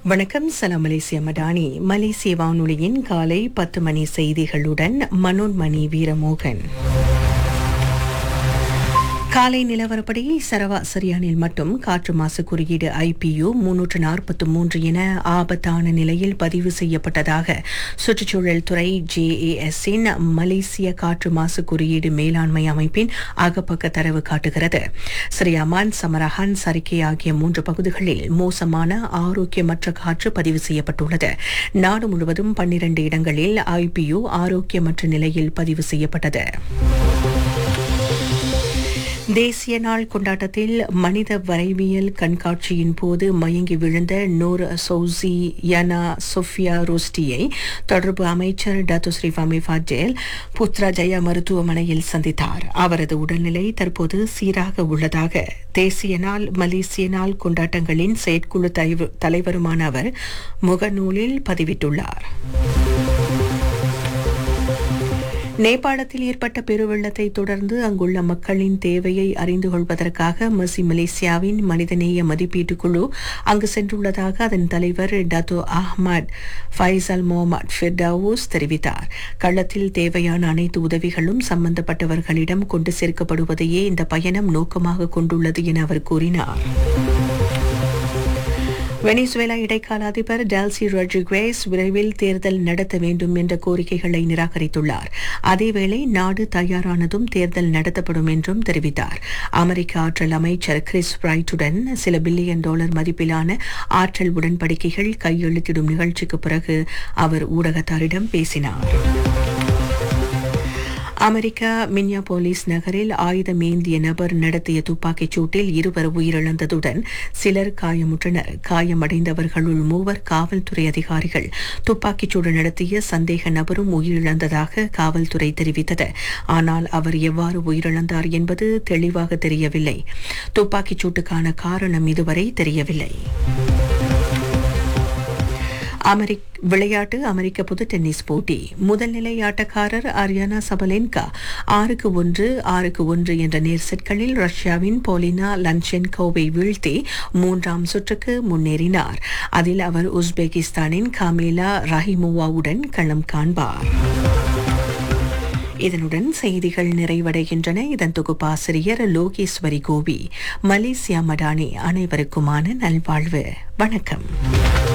வணக்கம் சலாம் மலேசிய மடானி மலேசிய வானொலியின் காலை பத்து மணி செய்திகளுடன் மனோன்மணி வீரமோகன் காலை நிலவரப்படி சரவா சரியானில் மட்டும் காற்று மாசு குறியீடு ஐபியு முன்னூற்று நாற்பத்தி மூன்று என ஆபத்தான நிலையில் பதிவு செய்யப்பட்டதாக சுற்றுச்சூழல் துறை ஜேஏஎஸ்ஸின் மலேசிய காற்று மாசு குறியீடு மேலாண்மை அமைப்பின் அகப்பக்க தரவு காட்டுகிறது சிரியாமான் சமரஹான் சரிக்கை ஆகிய மூன்று பகுதிகளில் மோசமான ஆரோக்கியமற்ற காற்று பதிவு செய்யப்பட்டுள்ளது நாடு முழுவதும் பன்னிரண்டு இடங்களில் ஐபியு ஆரோக்கியமற்ற நிலையில் பதிவு செய்யப்பட்டது தேசிய நாள் கொண்டாட்டத்தில் மனித வரைவியல் கண்காட்சியின் போது மயங்கி விழுந்த நூர் சௌசி யனா சொஃபியா ரோஸ்டியை தொடர்பு அமைச்சர் டாத்து ஸ்ரீ ஃபமி ஃபஜேல் புத்ரா ஜெயா மருத்துவமனையில் சந்தித்தார் அவரது உடல்நிலை தற்போது சீராக உள்ளதாக தேசிய நாள் மலேசிய நாள் கொண்டாட்டங்களின் செயற்குழு தலைவ- தலைவருமான அவர் முகநூலில் பதிவிட்டுள்ளார் நேபாளத்தில் ஏற்பட்ட பெருவெள்ளத்தை தொடர்ந்து அங்குள்ள மக்களின் தேவையை அறிந்து கொள்வதற்காக மசி மலேசியாவின் மனிதநேய மதிப்பீட்டு குழு அங்கு சென்றுள்ளதாக அதன் தலைவர் Dato Ahmad Faisal Mohammed Firdaus தெரிவித்தார் களத்தில் தேவையான அனைத்து உதவிகளும் சம்பந்தப்பட்டவர்களிடம் கொண்டு சேர்க்கப்படுவதையே இந்த பயணம் நோக்கமாக கொண்டுள்ளது என அவர் கூறினார் வெனிசுவேலா இடைக்கால அதிபர் டால்சி ரொட்ரிகுவேஸ் விரைவில் தேர்தல் நடத்த வேண்டும் என்ற கோரிக்கைகளை நிராகரித்துள்ளார் அதேவேளை நாடு தயாரானதும் தேர்தல் நடத்தப்படும் என்றும் தெரிவித்தார் அமெரிக்க ஆற்றல் அமைச்சர் கிறிஸ் பிரைட்டுடன் சில பில்லியன் டாலர் மதிப்பிலான ஆற்றல் உடன்படிக்கைகள் கையெழுத்திடும் நிகழ்ச்சிக்கு பிறகு அவர் ஊடகத்தாரிடம் பேசினார் அமெரிக்கா மின்னியாபோலிஸ் நகரில் ஆயுதம் ஏந்திய நபர் நடத்திய துப்பாக்கிச் சூட்டில் இருவர் உயிரிழந்ததுடன் சிலர் காயமுற்றனர் காயமடைந்தவர்களுள் மூவர் காவல்துறை அதிகாரிகள் துப்பாக்கிச் சூடு நடத்திய சந்தேக நபரும் உயிரிழந்ததாக காவல்துறை தெரிவித்தது ஆனால் அவர் எவ்வாறு உயிரிழந்தார் என்பது தெளிவாக தெரியவில்லை துப்பாக்கிச் சூட்டுக்கான காரணம் இதுவரை தெரியவில்லை அமெரிக் விளையாட்டு அமெரிக்க பொது டென்னிஸ் போட்டி முதல் நிலை ஆட்டக்காரர் அரியானா சபலென்கா ஆறுக்கு ஒன்று ஆறுக்கு ஒன்று என்ற நேர் செட்களில் ரஷ்யாவின் போலினா லன்சென்கோவை வீழ்த்தி மூன்றாம் சுற்றுக்கு முன்னேறினார் அதில் அவர் உஸ்பெகிஸ்தானின் காமேலா ரஹிமோவாவுடன் களம் காண்பார் இதனுடன் செய்திகள் நிறைவடைகின்றன இதன் தொகுப்பாசிரியர் லோகேஸ்வரி கோபி மலேசியா மடானி அனைவருக்குமான நல்வாழ்வு வணக்கம்